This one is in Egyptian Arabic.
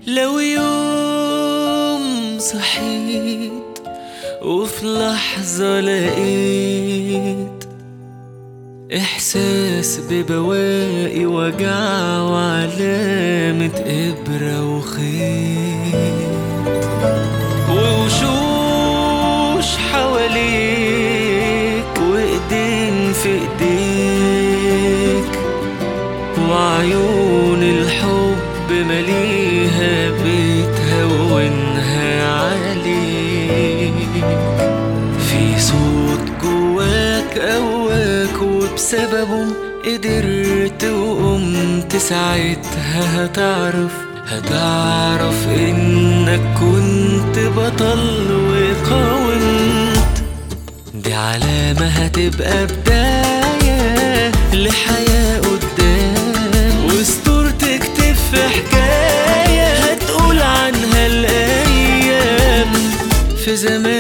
لو يوم صحيت وفي لحظة لقيت إحساس ببواقي وجع وعلامة إبرة وخيط ووشوش حواليك وإيدين في إيديك وعيون الحب مليها بتهونها عليك في صوت جواك قواك وبسببه قدرت وقمت ساعتها هتعرف هتعرف انك كنت بطل وقاومت دي علامة هتبقى بداية لحياة قدام وسطور تكتب في حكاية هتقول عنها الأيام في زمان